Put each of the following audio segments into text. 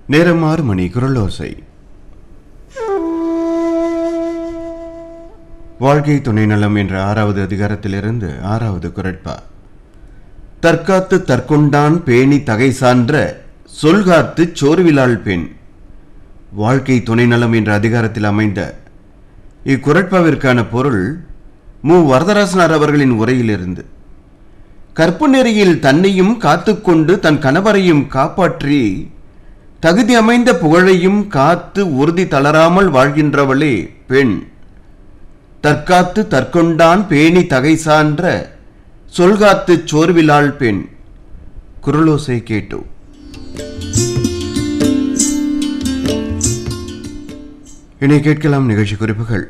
நேரம் ஆறு மணி குரலோசை வாழ்க்கை துணை நலம் என்ற ஆறாவது அதிகாரத்திலிருந்து ஆறாவது குரட்பா தற்காத்து தற்கொண்டான் பேணி தகை சான்ற சொல்காத்து சோர்விலாள் பெண் வாழ்க்கை துணை நலம் என்ற அதிகாரத்தில் அமைந்த இக்குரட்பாவிற்கான பொருள் மு வரதராசனார் அவர்களின் உரையிலிருந்து கற்பு நெறியில் தன்னையும் காத்துக்கொண்டு தன் கணவரையும் காப்பாற்றி தகுதி அமைந்த புகழையும் காத்து உறுதி தளராமல் வாழ்கின்றவளே பெண் தற்காத்து தற்கொண்டான் பேணி தகை சான்ற சொல்காத்து சோர்விலாள் பெண் குரலோசை கேட்டோ இனி கேட்கலாம் நிகழ்ச்சி குறிப்புகள்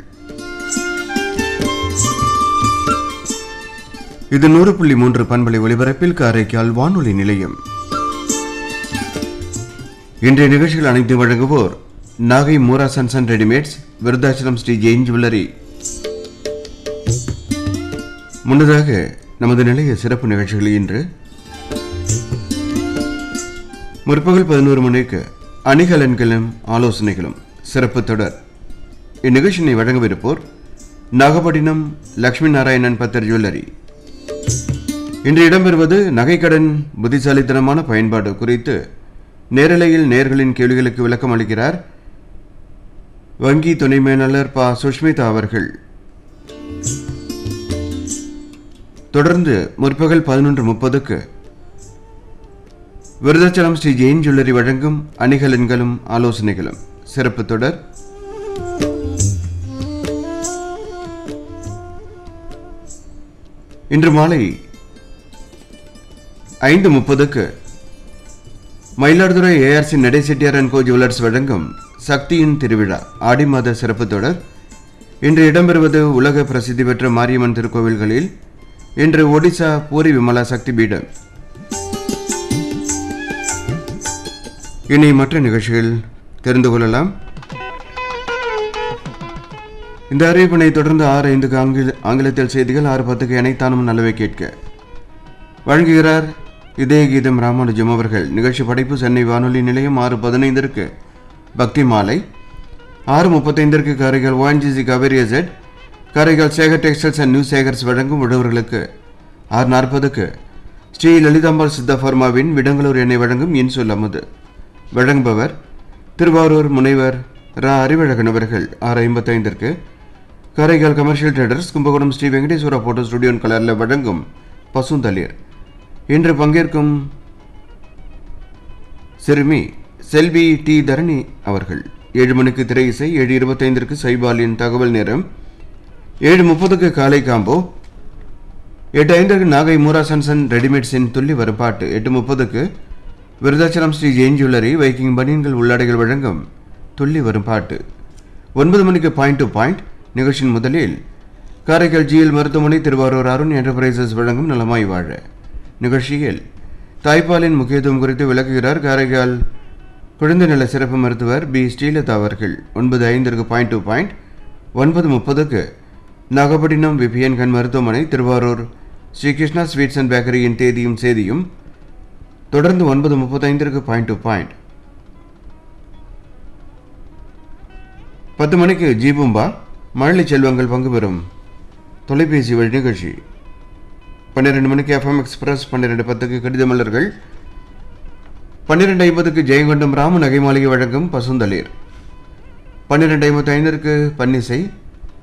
இது நூறு புள்ளி மூன்று பண்பலை ஒலிபரப்பில் காரைக்கால் வானொலி நிலையம் இன்றைய நிகழ்ச்சிகள் அனைத்து வழங்குவோர் நாகை மூரா சன்சன் ரெடிமேட்ஸ் விருத்தாச்சலம் ஸ்ரீ ஜெயின் ஜுவல்லரி முன்னதாக நமது நிலைய சிறப்பு நிகழ்ச்சிகள் இன்று முற்பகல் பதினோரு மணிக்கு அணிகலன்களும் ஆலோசனைகளும் சிறப்பு தொடர் இந்நிகழ்ச்சியினை வழங்கவிருப்போர் நாகப்பட்டினம் லக்ஷ்மி நாராயணன் பத்தர் ஜுவல்லரி இன்று இடம்பெறுவது நகைக்கடன் புத்திசாலித்தனமான பயன்பாடு குறித்து நேரலையில் நேர்களின் கேள்விகளுக்கு விளக்கம் அளிக்கிறார் வங்கி துணை மேலாளர் ப சுஷ்மிதா அவர்கள் தொடர்ந்து முற்பகல் பதினொன்று முப்பதுக்கு விருதாச்சலம் ஸ்ரீ ஜெயின் ஜுவல்லரி வழங்கும் அணிகலன்களும் ஆலோசனைகளும் சிறப்பு தொடர் இன்று மாலை ஐந்து முப்பதுக்கு மயிலாடுதுறை ஏஆர்சி நடை செட்டியார் அண்ட் கோ ஜுவல்லர்ஸ் வழங்கும் சக்தியின் திருவிழா ஆடி மாத சிறப்பு தொடர் இன்று இடம்பெறுவது உலக பிரசித்தி பெற்ற மாரியம்மன் திருக்கோவில்களில் இன்று ஒடிசா பூரி விமலா சக்தி பீடம் இனி மற்ற நிகழ்ச்சிகள் தெரிந்து கொள்ளலாம் இந்த அறிவிப்பினை தொடர்ந்து ஆறு ஐந்துக்கு ஆங்கில ஆங்கிலத்தில் செய்திகள் ஆறு பத்துக்கு இணைத்தானும் நல்லவை கேட்க வழங்குகிறார் இதய கீதம் ராமானுஜம் அவர்கள் நிகழ்ச்சி படைப்பு சென்னை வானொலி நிலையம் ஆறு பதினைந்திற்கு பக்தி மாலை ஆறு முப்பத்தைந்திற்கு Karaikal ONGC Cauvery asset Karaikal Sekar textiles and new Sekars வழங்கும் விடுவர்களுக்கு ஆறு நாற்பதுக்கு ஸ்ரீ லலிதாம்பாள் சித்த ஃபர்மாவின் விடங்களூர் எண்ணெய் வழங்கும் இன்சொல் அமுது வழங்குபவர் திருவாரூர் முனைவர் ரா அறிவழகன் அவர்கள் ஆறு ஐம்பத்தைந்திற்கு Karaikal commercial traders Kumbakonam Sri Venkateswara photo studio கலரில் வழங்கும் பசுந்தளிர் இன்று பங்கேற்கும் சிறுமி செல்வி டி தரணி அவர்கள் ஏழு மணிக்கு திரை இசை ஏழு இருபத்தைந்திற்கு சைபாலின் தகவல் நேரம் ஏழு முப்பதுக்கு காலை காம்போ எட்டு ஐந்திற்கு நாகை மூரா சன்சன் ரெடிமேட்ஸின் துள்ளி வருப்பாட்டு எட்டு முப்பதுக்கு விருதாச்சலம் ஸ்ரீ ஜெயின் ஜுவல்லரி வைக்கிங் பனியன்கள் உள்ளாடைகள் வழங்கும் துள்ளி வரும் பாட்டு ஒன்பது மணிக்கு பாயிண்ட் டு பாயிண்ட் நிகழ்ச்சியின் முதலில் காரைக்கால் ஜிஎல் மருத்துவமனை திருவாரூர் அருண் என்டர்பிரைசஸ் வழங்கும் நலமாய் வாழ நிகழ்ச்சியில் தாய்ப்பாலின் முக்கியத்துவம் குறித்து விளக்குகிறார் காரைக்கால் குழந்தை நல சிறப்பு மருத்துவர் பி ஸ்ரீலதா அவர்கள் ஒன்பது ஐந்திற்கு பாயிண்ட் டு பாயிண்ட் ஒன்பது முப்பதுக்கு நாகப்பட்டினம் விபிஎன் கண் மருத்துவமனை திருவாரூர் ஸ்ரீ கிருஷ்ணா ஸ்வீட்ஸ் அண்ட் பேக்கரியின் தேதியும் சேதியும் தொடர்ந்து ஒன்பது முப்பத்தைந்திற்கு பாயிண்ட் டு பாயிண்ட் பத்து மணிக்கு ஜீபும்பா மழலை செல்வங்கள் பங்கு பெறும் தொலைபேசி வழி நிகழ்ச்சி பன்னிரெண்டு மணிக்கு எஃப்எம் எக்ஸ்பிரஸ் பன்னிரெண்டு பத்துக்கு கடிதமலர்கள் பன்னிரெண்டு ஐம்பதுக்கு ஜெயங்கொண்டம் ராம நகை மாளிகை வழங்கும் பசுந்தளிர் பன்னிரெண்டு ஐம்பத்தி ஐந்திற்கு பன்னிசை